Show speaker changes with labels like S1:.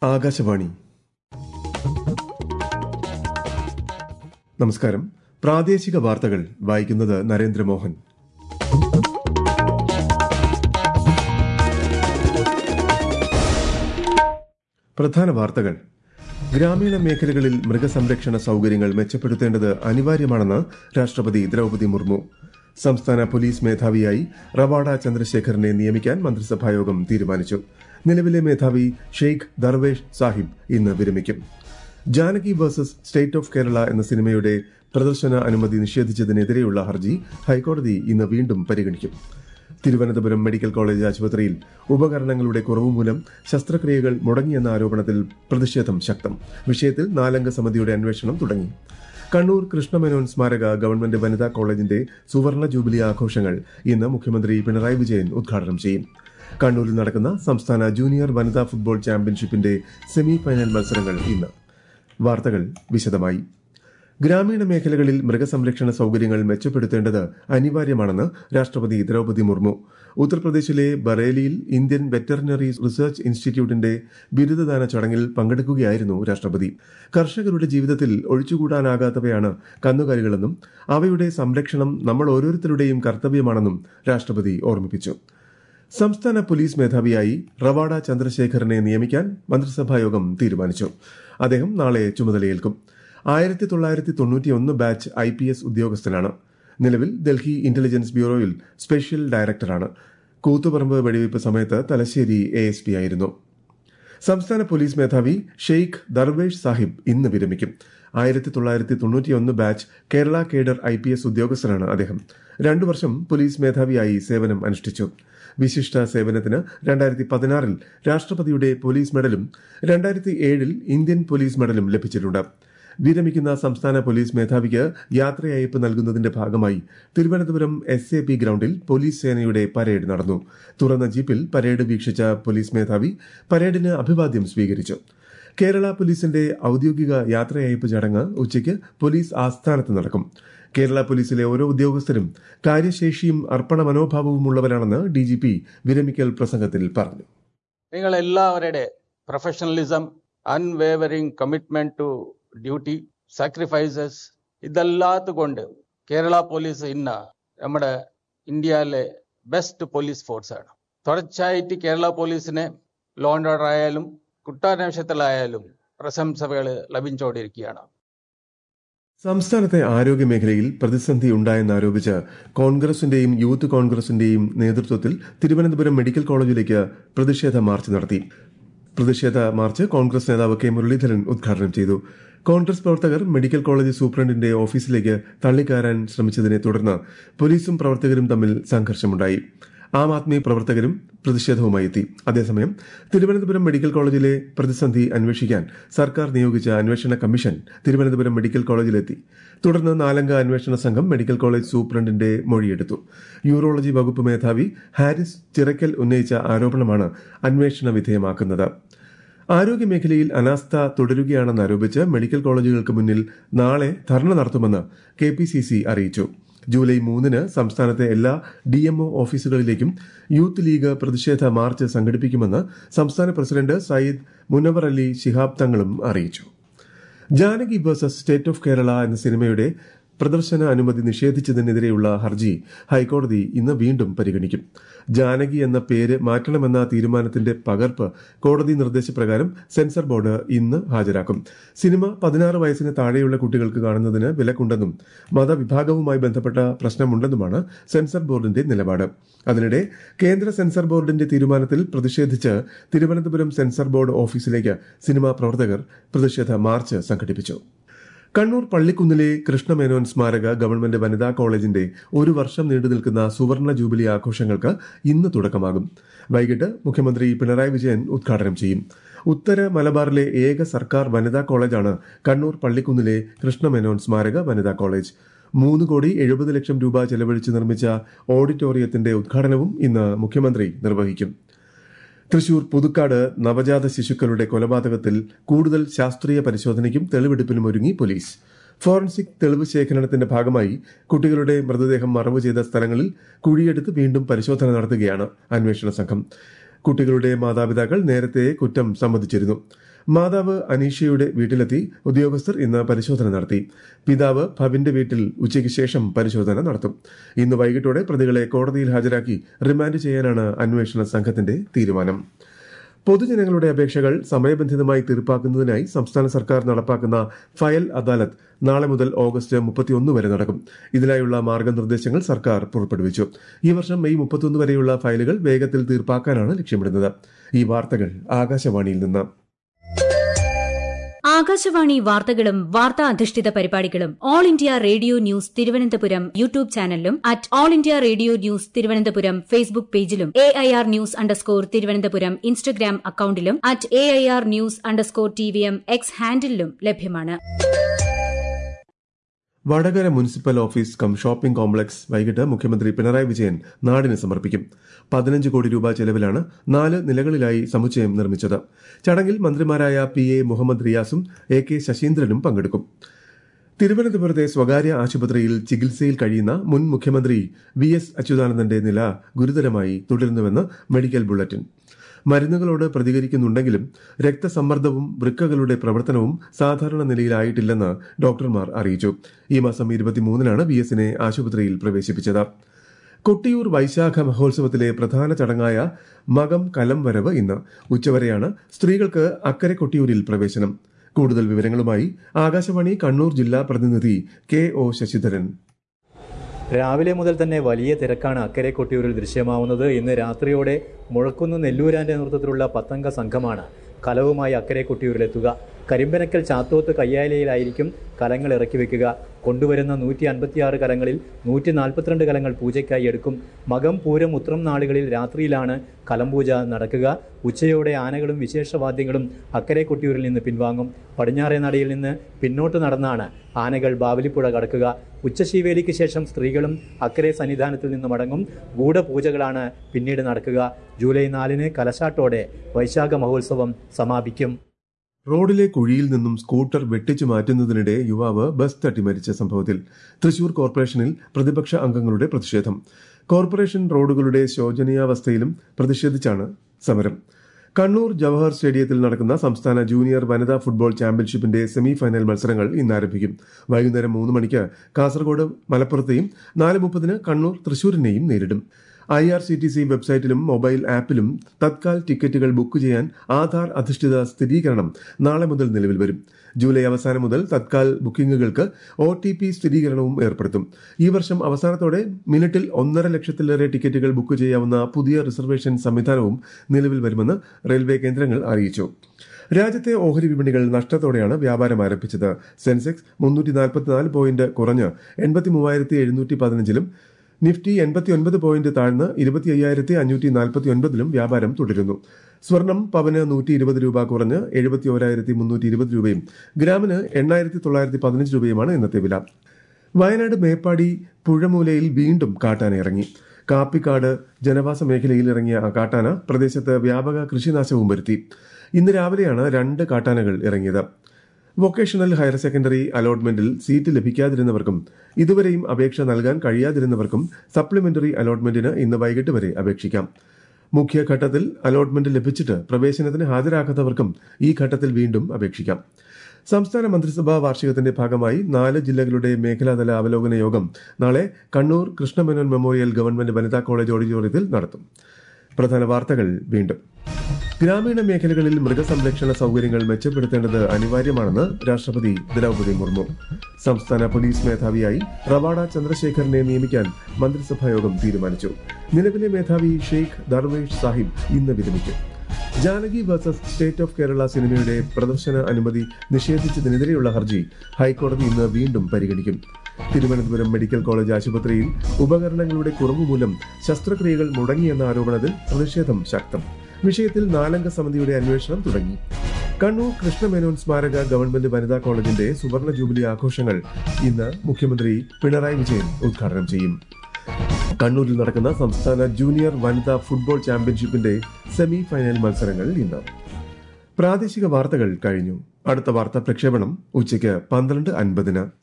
S1: ആകാശവാണി നമസ്കാരം പ്രാദേശിക വാർത്തകൾ വായിക്കുന്നത് നരേന്ദ്രമോഹൻ പ്രധാന വാർത്തകൾ ഗ്രാമീണ മേഖലകളിൽ മൃഗസംരക്ഷണ സൌകര്യങ്ങൾ മെച്ചപ്പെടുത്തേണ്ടത് അനിവാര്യമാണെന്ന് രാഷ്ട്രപതി ദ്രൌപതി മുർമു സംസ്ഥാന പോലീസ് മേധാവിയായി റവാഡ ചന്ദ്രശേഖറിനെ നിയമിക്കാൻ മന്ത്രിസഭായോഗം തീരുമാനിച്ചു നിലവിലെ മേധാവി ഷെയ്ഖ് ദർവേഷ് സാഹിബ് ഇന്ന് വിരമിക്കും Janaki versus state of Kerala എന്ന സിനിമയുടെ പ്രദർശന അനുമതി നിഷേധിച്ചതിനെതിരെയുള്ള ഹർജി ഹൈക്കോടതി ഇന്ന് വീണ്ടും പരിഗണിക്കും തിരുവനന്തപുരം മെഡിക്കൽ കോളേജ് ആശുപത്രിയിൽ ഉപകരണങ്ങളുടെ കുറവ് മൂലം ശസ്ത്രക്രിയകൾ മുടങ്ങിയെന്ന ആരോപണത്തിൽ പ്രതിഷേധം ശക്തം വിഷയത്തിൽ നാലംഗ സമിതിയുടെ അന്വേഷണം തുടങ്ങി കണ്ണൂർ കൃഷ്ണമേനോൻ സ്മാരക ഗവൺമെന്റ് വനിതാ കോളേജിന്റെ സുവർണ ജൂബിലി ആഘോഷങ്ങൾ ഇന്ന് മുഖ്യമന്ത്രി പിണറായി വിജയൻ ഉദ്ഘാടനം ചെയ്യും കണ്ണൂരിൽ നടക്കുന്ന സംസ്ഥാന ജൂനിയർ വനിതാ ഫുട്ബോൾ ചാമ്പ്യൻഷിപ്പിന്റെ സെമി ഫൈനൽ മത്സരങ്ങൾ ഇന്ന് വാർത്തകൾ വിശദമായി ഗ്രാമീണ മേഖലകളിൽ മൃഗസംരക്ഷണ സൌകര്യങ്ങൾ മെച്ചപ്പെടുത്തേണ്ടത് അനിവാര്യമാണെന്ന് രാഷ്ട്രപതി ദ്രൌപതി മുർമു ഉത്തർപ്രദേശിലെ ബറേലിയിൽ ഇന്ത്യൻ വെറ്ററിനറി റിസർച്ച് ഇൻസ്റ്റിറ്റ്യൂട്ടിന്റെ ബിരുദദാന ചടങ്ങിൽ പങ്കെടുക്കുകയായിരുന്നു രാഷ്ട്രപതി കർഷകരുടെ ജീവിതത്തിൽ ഒഴിച്ചുകൂടാനാകാത്തവയാണ് കന്നുകാലികളെന്നും അവയുടെ സംരക്ഷണം നമ്മൾ ഓരോരുത്തരുടെയും കർത്തവ്യമാണെന്നും രാഷ്ട്രപതി ഓർമ്മിപ്പിച്ചു സംസ്ഥാന പോലീസ് മേധാവിയായി റവാഡ ചന്ദ്രശേഖറിനെ നിയമിക്കാൻ മന്ത്രിസഭായോഗം തീരുമാനിച്ചു അദ്ദേഹം നാളെ ചുമതലയേൽക്കും ആയിരത്തി തൊള്ളായിരത്തി തൊണ്ണൂറ്റിയൊന്ന് ബാച്ച് ഐ പി എസ് ഉദ്യോഗസ്ഥനാണ് നിലവിൽ ഡൽഹി ഇന്റലിജൻസ് ബ്യൂറോയിൽ സ്പെഷ്യൽ ഡയറക്ടറാണ് കൂത്തുപറമ്പ് വെടിവയ്പ് സമയത്ത് തലശ്ശേരി എ എസ് പി ആയിരുന്നു സംസ്ഥാന പോലീസ് മേധാവി ഷെയ്ഖ് ദർവേഷ് സാഹിബ് ഇന്ന് വിരമിക്കും ആയിരത്തി തൊള്ളായിരത്തി തൊണ്ണൂറ്റിയൊന്ന് batch Kerala cadre I P S ഉദ്യോഗസ്ഥനാണ് അദ്ദേഹം രണ്ടു വർഷം പോലീസ് മേധാവിയായി സേവനം അനുഷ്ഠിച്ചു വിശിഷ്ട സേവനത്തിന് രണ്ടായിരത്തി പതിനാറിൽ രാഷ്ട്രപതിയുടെ പോലീസ് മെഡലും രണ്ടായിരത്തി ഏഴിൽ ഇന്ത്യൻ പോലീസ് മെഡലും ലഭിച്ചിട്ടുണ്ട് വിരമിക്കുന്ന സംസ്ഥാന പോലീസ് മേധാവിക്ക് യാത്രയയപ്പ് നൽകുന്നതിന്റെ ഭാഗമായി തിരുവനന്തപുരം എസ് എ പി ഗ്രൌണ്ടിൽ പോലീസ് സേനയുടെ പരേഡ് നടന്നു തുറന്ന ജീപ്പിൽ പരേഡ് വീക്ഷിച്ച പോലീസ് മേധാവി പരേഡിന് അഭിവാദ്യം സ്വീകരിച്ചു കേരള പോലീസിന്റെ ഔദ്യോഗിക യാത്രയയപ്പ് ചടങ്ങ് ഉച്ചയ്ക്ക് പോലീസ് ആസ്ഥാനത്ത് നടക്കും കേരള പോലീസിലെ ഓരോ ഉദ്യോഗസ്ഥരും കാര്യശേഷിയും അർപ്പണ മനോഭാവവുമുള്ളവരാണെന്ന് ഡിജിപി വിരമിക്കൽ പ്രസംഗത്തിൽ പറഞ്ഞു
S2: നിങ്ങൾ എല്ലാവരുടെ professionalism unwavering commitment to duty sacrifices ഇതല്ലാത്തുകൊണ്ട് കേരള പോലീസ് ഇന്ന് നമ്മുടെ ഇന്ത്യയിലെ ബെസ്റ്റ് പോലീസ് ഫോഴ്സാണ് തുടർച്ചയായിട്ട് കേരള പോലീസിന് ലോ ആൻഡ് ഓർഡർ ആയാലും കുറ്റാന്വേഷണത്തിലായാലും പ്രശംസകൾ ലഭിച്ചുകൊണ്ടിരിക്കുകയാണ്
S1: സംസ്ഥാനത്തെ ആരോഗ്യ മേഖലയിൽ പ്രതിസന്ധി ഉണ്ടായെന്നാരോപിച്ച് കോൺഗ്രസിന്റെയും യൂത്ത് കോൺഗ്രസിന്റെയും നേതൃത്വത്തിൽ തിരുവനന്തപുരം മെഡിക്കൽ കോളേജിലേക്ക് പ്രതിഷേധ മാർച്ച് നടത്തി പ്രതിഷേധ മാർച്ച് കോൺഗ്രസ് നേതാവ് കെ മുരളീധരൻ ഉദ്ഘാടനം ചെയ്തു കോൺഗ്രസ് പ്രവർത്തകർ മെഡിക്കൽ കോളേജ് സൂപ്രണ്ടിന്റെ ഓഫീസിലേക്ക് തള്ളിക്കയറാൻ ശ്രമിച്ചതിനെ തുടർന്ന് പോലീസും പ്രവർത്തകരും തമ്മിൽ സംഘർഷമുണ്ടായി ആം ആദ്മി പ്രവർത്തകരും പ്രതിഷേധവുമായി എത്തി അതേസമയം തിരുവനന്തപുരം മെഡിക്കൽ കോളേജിലെ പ്രതിസന്ധി അന്വേഷിക്കാൻ സർക്കാർ നിയോഗിച്ച അന്വേഷണ കമ്മീഷൻ തിരുവനന്തപുരം മെഡിക്കൽ കോളേജിലെത്തി തുടർന്ന് നാലംഗ അന്വേഷണ സംഘം മെഡിക്കൽ കോളേജ് സൂപ്രണ്ടിന്റെ മൊഴിയെടുത്തു യൂറോളജി വകുപ്പ് മേധാവി ഹാരിസ് ചിറക്കൽ ഉന്നയിച്ച ആരോപണമാണ് അന്വേഷണ വിധേയമാക്കുന്നത് ആരോഗ്യ മേഖലയിൽ അനാസ്ഥ തുടരുകയാണെന്ന് ആരോപിച്ച് മെഡിക്കൽ കോളേജുകൾക്ക് മുന്നിൽ നാളെ ധർണ നടത്തുമെന്ന് കെ പി സി സി അറിയിച്ചു ജൂലൈ മൂന്നിന് സംസ്ഥാനത്തെ എല്ലാ ഡി എംഒ ഓഫീസുകളിലേക്കും യൂത്ത് ലീഗ് പ്രതിഷേധ മാർച്ച് സംഘടിപ്പിക്കുമെന്ന് സംസ്ഥാന പ്രസിഡന്റ് സയ്യിദ് മുനവർ അലി ശിഹാബ് തങ്ങളും അറിയിച്ചു Janaki versus state of Kerala എന്ന സിനിമയുടെ പ്രദർശന അനുമതി നിഷേധിച്ചതിനെതിരെയുള്ള ഹർജി ഹൈക്കോടതി ഇന്ന് വീണ്ടും പരിഗണിക്കും ജാനകി എന്ന പേര് മാറ്റണമെന്ന തീരുമാനത്തിന്റെ പകർപ്പ് കോടതി നിർദ്ദേശപ്രകാരം സെൻസർ ബോർഡ് ഇന്ന് ഹാജരാക്കും സിനിമ പതിനാറ് വയസ്സിന് താഴെയുള്ള കുട്ടികൾക്ക് കാണുന്നതിന് വിലക്കുണ്ടെന്നും മതവിഭാഗവുമായി ബന്ധപ്പെട്ട പ്രശ്നമുണ്ടെന്നുമാണ് സെൻസർ ബോർഡിന്റെ നിലപാട് അതിനിടെ കേന്ദ്ര സെൻസർ ബോർഡിന്റെ തീരുമാനത്തിൽ പ്രതിഷേധിച്ച് തിരുവനന്തപുരം സെൻസർ ബോർഡ് ഓഫീസിലേക്ക് സിനിമാ പ്രവർത്തകർ പ്രതിഷേധ മാർച്ച് സംഘടിപ്പിച്ചു കണ്ണൂർ പള്ളിക്കുന്നിലെ കൃഷ്ണമേനോൻ സ്മാരക ഗവൺമെന്റ് വനിതാ കോളേജിന്റെ ഒരു വർഷം നീണ്ടു നിൽക്കുന്ന സുവർണ ജൂബിലി ആഘോഷങ്ങൾക്ക് ഇന്ന് തുടക്കമാകും വൈകിട്ട് മുഖ്യമന്ത്രി പിണറായി വിജയൻ ഉദ്ഘാടനം ചെയ്യും ഉത്തര മലബാറിലെ ഏക സർക്കാർ വനിതാ കോളേജാണ് കണ്ണൂർ പള്ളിക്കുന്നിലെ കൃഷ്ണമേനോൻ സ്മാരക വനിതാ കോളേജ് മൂന്ന് കോടി എഴുപത് ലക്ഷം രൂപ ചെലവഴിച്ച് നിർമ്മിച്ച ഓഡിറ്റോറിയത്തിന്റെ ഉദ്ഘാടനവും ഇന്ന് മുഖ്യമന്ത്രി നിർവഹിക്കും തൃശൂർ പുതുക്കാട് നവജാത ശിശുക്കളുടെ കൊലപാതകത്തിൽ കൂടുതൽ ശാസ്ത്രീയ പരിശോധനയ്ക്കും തെളിവെടുപ്പിനും ഒരുങ്ങി പോലീസ് ഫോറൻസിക് തെളിവ് ശേഖരണത്തിന്റെ ഭാഗമായി കുട്ടികളുടെ മൃതദേഹം മറവ് ചെയ്ത സ്ഥലങ്ങളിൽ കുഴിയെടുത്ത് വീണ്ടും പരിശോധന നടത്തുകയാണ് അന്വേഷണ സംഘം കുട്ടികളുടെ മാതാപിതാക്കൾ നേരത്തെ കുറ്റം സമ്മതിച്ചിരുന്നു മാതാവ് അനീഷയുടെ വീട്ടിലെത്തി ഉദ്യോഗസ്ഥർ ഇന്ന് പരിശോധന നടത്തി പിതാവ് ഭവിന്റെ വീട്ടിൽ ഉച്ചയ്ക്ക് ശേഷം പരിശോധന നടത്തും ഇന്ന് വൈകിട്ടോടെ പ്രതികളെ കോടതിയിൽ ഹാജരാക്കി റിമാൻഡ് ചെയ്യാനാണ് അന്വേഷണ സംഘത്തിന്റെ തീരുമാനം പൊതുജനങ്ങളുടെ അപേക്ഷകൾ സമയബന്ധിതമായി തീർപ്പാക്കുന്നതിനായി സംസ്ഥാന സർക്കാർ നടപ്പാക്കുന്ന ഫയൽ അദാലത്ത് നാളെ മുതൽ ഓഗസ്റ്റ് മുപ്പത്തിയൊന്ന് വരെ നടക്കും ഇതിനായുള്ള മാർഗനിർദ്ദേശങ്ങൾ സർക്കാർ പുറപ്പെടുവിച്ചു ഈ വർഷം മെയ് മുപ്പത്തിയൊന്ന് വരെയുള്ള ഫയലുകൾ വേഗത്തിൽ തീർപ്പാക്കാനാണ് ലക്ഷ്യമിടുന്നത് ഈ വാർത്തകൾ ആകാശവാണിയിൽ നിന്ന്
S3: ആകാശവാണി വാർത്തകളും വാർത്താ അധിഷ്ഠിത പരിപാടികളും all India radio news Thiruvananthapuram YouTube ചാനലിലും at all India radio news Thiruvananthapuram Facebook പേജിലും A I R news underscore Thiruvananthapuram Instagram അക്കൌണ്ടിലും at A I R news underscore T V M X ഹാൻഡിലും ലഭ്യമാണ്
S1: Vadakara municipal office cum shopping complex വൈകിട്ട് മുഖ്യമന്ത്രി പിണറായി വിജയൻ നാടിന് സമർപ്പിക്കും പതിനഞ്ച് കോടി രൂപ ചെലവിലാണ് നാല് നിലകളിലായി സമുച്ചയം നിർമ്മിച്ചത് ചടങ്ങിൽ മന്ത്രിമാരായ പി എ മുഹമ്മദ് റിയാസും എ കെ ശശീന്ദ്രനും പങ്കെടുക്കും തിരുവനന്തപുരത്തെ സ്വകാര്യ ആശുപത്രിയിൽ ചികിത്സയിൽ കഴിയുന്ന മുൻ മുഖ്യമന്ത്രി വി എസ് അച്യുതാനന്ദന്റെ നില ഗുരുതരമായി തുടരുന്നുവെന്ന് മെഡിക്കൽ ബുള്ളറ്റിൻ മരുന്നുകളോട് പ്രതികരിക്കുന്നുണ്ടെങ്കിലും രക്തസമ്മർദ്ദവും വൃക്കകളുടെ പ്രവർത്തനവും സാധാരണ നിലയിലായിട്ടില്ലെന്ന് ഡോക്ടർമാർ അറിയിച്ചു ഈ മാസം ഇരുപത്തിമൂന്നിനാണ് വി എസിനെ ആശുപത്രിയിൽ പ്രവേശിപ്പിച്ചത് കൊട്ടിയൂർ വൈശാഖ മഹോത്സവത്തിലെ പ്രധാന ചടങ്ങായ മകം കലം വരവ് ഇന്ന് ഉച്ചവരെയാണ് സ്ത്രീകൾക്ക് അക്കരെ കൊട്ടിയൂരിൽ പ്രവേശനം കൂടുതൽ വിവരങ്ങളുമായി ആകാശവാണി കണ്ണൂർ ജില്ലാ പ്രതിനിധി കെ ഒ ശശിധരൻ
S4: രാവിലെ മുതൽ തന്നെ വലിയ തിരക്കാണ് അക്കരെ കൊട്ടിയൂരിൽ ദൃശ്യമാവുന്നത് ഇന്ന് രാത്രിയോടെ മുഴക്കുന്ന് നെല്ലൂരാന്റെ നേതൃത്വത്തിലുള്ള പത്തംഗ സംഘമാണ് കലവുമായി അക്കരെ കൊട്ടിയൂരിലെത്തുക കരിമ്പനക്കൽ ചാത്തോത്ത് കയ്യാലയിലായിരിക്കും കലങ്ങൾ ഇറക്കി വെക്കുക കൊണ്ടുവരുന്ന നൂറ്റി അൻപത്തിയാറ് കലങ്ങളിൽ നൂറ്റി നാൽപ്പത്തിരണ്ട് കലങ്ങൾ പൂജയ്ക്കായി എടുക്കും മകം പൂരം ഉത്രം നാളുകളിൽ രാത്രിയിലാണ് കലംപൂജ നടക്കുക ഉച്ചയോടെ ആനകളും വിശേഷവാദ്യങ്ങളും അക്കരെ കൊട്ടിയൂരിൽ നിന്ന് പിൻവാങ്ങും പടിഞ്ഞാറേ നടയിൽ നിന്ന് പിന്നോട്ട് നടന്നാണ് ആനകൾ ബാവലിപ്പുഴ കടക്കുക ഉച്ചശീവേലിക്ക് ശേഷം സ്ത്രീകളും അക്കരെ സന്നിധാനത്തിൽ നിന്ന് മടങ്ങും ഗൂഢപൂജകളാണ് പിന്നീട് നടക്കുക ജൂലൈ നാലിന് കലശാട്ടോടെ വൈശാഖ മഹോത്സവം സമാപിക്കും
S1: റോഡിലെ കുഴിയിൽ നിന്നും സ്കൂട്ടർ വെട്ടിച്ചു മാറ്റുന്നതിനിടെ യുവാവ് ബസ് തട്ടി മരിച്ച സംഭവത്തിൽ തൃശൂർ കോർപ്പറേഷനിൽ പ്രതിപക്ഷ അംഗങ്ങളുടെ പ്രതിഷേധം കോർപ്പറേഷൻ റോഡുകളുടെ ശോചനീയാവസ്ഥയിലും പ്രതിഷേധിച്ചാണ് സമരം കണ്ണൂർ ജവഹർ സ്റ്റേഡിയത്തിൽ നടക്കുന്ന സംസ്ഥാന ജൂനിയർ വനിതാ ഫുട്ബോൾ ചാമ്പ്യൻഷിപ്പിന്റെ സെമി ഫൈനൽ മത്സരങ്ങൾ ഇന്ന് ആരംഭിക്കും വൈകുന്നേരം മൂന്ന് മണിക്ക് കാസർഗോഡ് മലപ്പുറത്തെയും നാല് മുപ്പതിന് കണ്ണൂർ തൃശൂരിനെയും നേരിടും I R C T C വെബ്സൈറ്റിലും മൊബൈൽ ആപ്പിലും തത്കാൽ ടിക്കറ്റുകൾ ബുക്ക് ചെയ്യാൻ ആധാർ അധിഷ്ഠിത സ്ഥിരീകരണം നാളെ മുതൽ നിലവിൽ വരും ജൂലൈ അവസാനം മുതൽ തത്കാൽ ബുക്കിംഗുകൾക്ക് ഒ ടി പി സ്ഥിരീകരണവും ഏർപ്പെടുത്തും ഈ വർഷം അവസാനത്തോടെ മിനിറ്റിൽ ഒന്നര ലക്ഷത്തിലേറെ ടിക്കറ്റുകൾ ബുക്ക് ചെയ്യാവുന്ന പുതിയ റിസർവേഷൻ സംവിധാനവും നിലവിൽ വരുമെന്ന് റെയിൽവേ കേന്ദ്രങ്ങൾ അറിയിച്ചു രാജ്യത്തെ ഓഹരി വിപണികൾ നഷ്ടത്തോടെയാണ് വ്യാപാരം ആരംഭിച്ചത് സെൻസെക്സ് മുന്നൂറ്റി നാൽപ്പത്തിനാല് പോയിന്റ് കുറഞ്ഞ് എൺപത്തി മൂവായിരത്തി എഴുന്നൂറ്റി പതിനഞ്ചിലും നിഫ്റ്റി എൺപത്തി ഒൻപത് പോയിന്റ് താഴ്ന്ന് ഇരുപത്തി അയ്യായിരത്തി അഞ്ഞൂറ്റി നാൽപ്പത്തി ഒൻപതിലും വ്യാപാരം തുടരുന്നു സ്വർണം പവന് നൂറ്റി ഇരുപത് രൂപ കുറഞ്ഞ് എഴുപത്തി ഓരായിരത്തി മുന്നൂറ്റി ഇരുപത് രൂപയും ഗ്രാമിന് എണ്ണായിരത്തി തൊള്ളായിരത്തി പതിനഞ്ച് രൂപയുമാണ് ഇന്നത്തെ വില വയനാട് മേപ്പാടി പുഴമൂലയിൽ വീണ്ടും കാട്ടാന ഇറങ്ങി കാപ്പിക്കാട് ജനവാസ മേഖലയിൽ ഇറങ്ങിയ ആ കാട്ടാന പ്രദേശത്ത് വ്യാപക കൃഷിനാശവും വരുത്തി ഇന്ന് രാവിലെയാണ് രണ്ട് കാട്ടാനകൾ ഇറങ്ങിയത് വൊക്കേഷണൽ ഹയർ സെക്കൻഡറി അലോട്ട്മെന്റിൽ സീറ്റ് ലഭിക്കാതിരുന്നവർക്കും ഇതുവരെയും അപേക്ഷ നൽകാൻ കഴിയാതിരുന്നവർക്കും സപ്ലിമെന്ററി അലോട്ട്മെന്റിന് ഇന്ന് വൈകിട്ട് വരെ അപേക്ഷിക്കാം മുഖ്യഘട്ടത്തിൽ അലോട്ട്മെന്റ് ലഭിച്ചിട്ട് പ്രവേശനത്തിന് ഹാജരാക്കാത്തവർക്കും ഈ ഘട്ടത്തിൽ വീണ്ടും അപേക്ഷിക്കാം സംസ്ഥാന മന്ത്രിസഭാ വാർഷികത്തിന്റെ ഭാഗമായി നാല് ജില്ലകളുടെ മേഖലാതല അവലോകന യോഗം നാളെ കണ്ണൂർ കൃഷ്ണമേനോൻ മെമ്മോറിയൽ ഗവൺമെന്റ് വനിതാ കോളേജ് ഓഡിറ്റോറിയത്തിൽ നടത്തും പ്രധാന വാർത്തകൾ വീണ്ടും ഗ്രാമീണ മേഖലകളിൽ മൃഗസംരക്ഷണ സൗകര്യങ്ങൾ മെച്ചപ്പെടുത്തേണ്ടത് അനിവാര്യമാണെന്ന് രാഷ്ട്രപതി ദ്രൗപദി മുർമു സംസ്ഥാന പോലീസ് മേധാവിയായി റവാഡ ചന്ദ്രശേഖറിനെ നിയമിക്കാൻ മന്ത്രിസഭായോഗം തീരുമാനിച്ചു നിലവിലെ മേധാവി ഷെയ്ഖ് ദർവേഷ് സാഹിബ് ഇന്ന് വിരമിക്കും Janaki versus state of Kerala സിനിമയുടെ പ്രദർശന അനുമതി നിഷേധിച്ചതിനെതിരെയുള്ള ഹർജി ഹൈക്കോടതി ഇന്ന് വീണ്ടും പരിഗണിക്കും തിരുവനന്തപുരം മെഡിക്കൽ കോളേജ് ആശുപത്രിയിൽ ഉപകരണങ്ങളുടെ കുറവ് മൂലം ശസ്ത്രക്രിയകൾ മുടങ്ങിയെന്ന ആരോപണത്തിൽ പ്രതിഷേധം ശക്തം വിഷയത്തിൽ നാലംഗ സമിതിയുടെ അന്വേഷണം തുടങ്ങി കണ്ണൂർ കൃഷ്ണമേനോൻ സ്മാരക ഗവൺമെന്റ് വനിതാ കോളേജിന്റെ സുവർണ ജൂബിലി ആഘോഷങ്ങൾ ഇന്ന് മുഖ്യമന്ത്രി പിണറായി വിജയൻ ഉദ്ഘാടനം ചെയ്യും കണ്ണൂരിൽ നടക്കുന്ന സംസ്ഥാന ജൂനിയർ വനിതാ ഫുട്ബോൾ ചാമ്പ്യൻഷിപ്പിന്റെ സെമി ഫൈനൽ മത്സരങ്ങൾ ഇന്ന് പ്രാദേശിക വാർത്തകൾ കഴിഞ്ഞു അടുത്ത വാർത്താ പ്രക്ഷേപണം ഉച്ചയ്ക്ക് പന്ത്രണ്ട് അൻപതിന്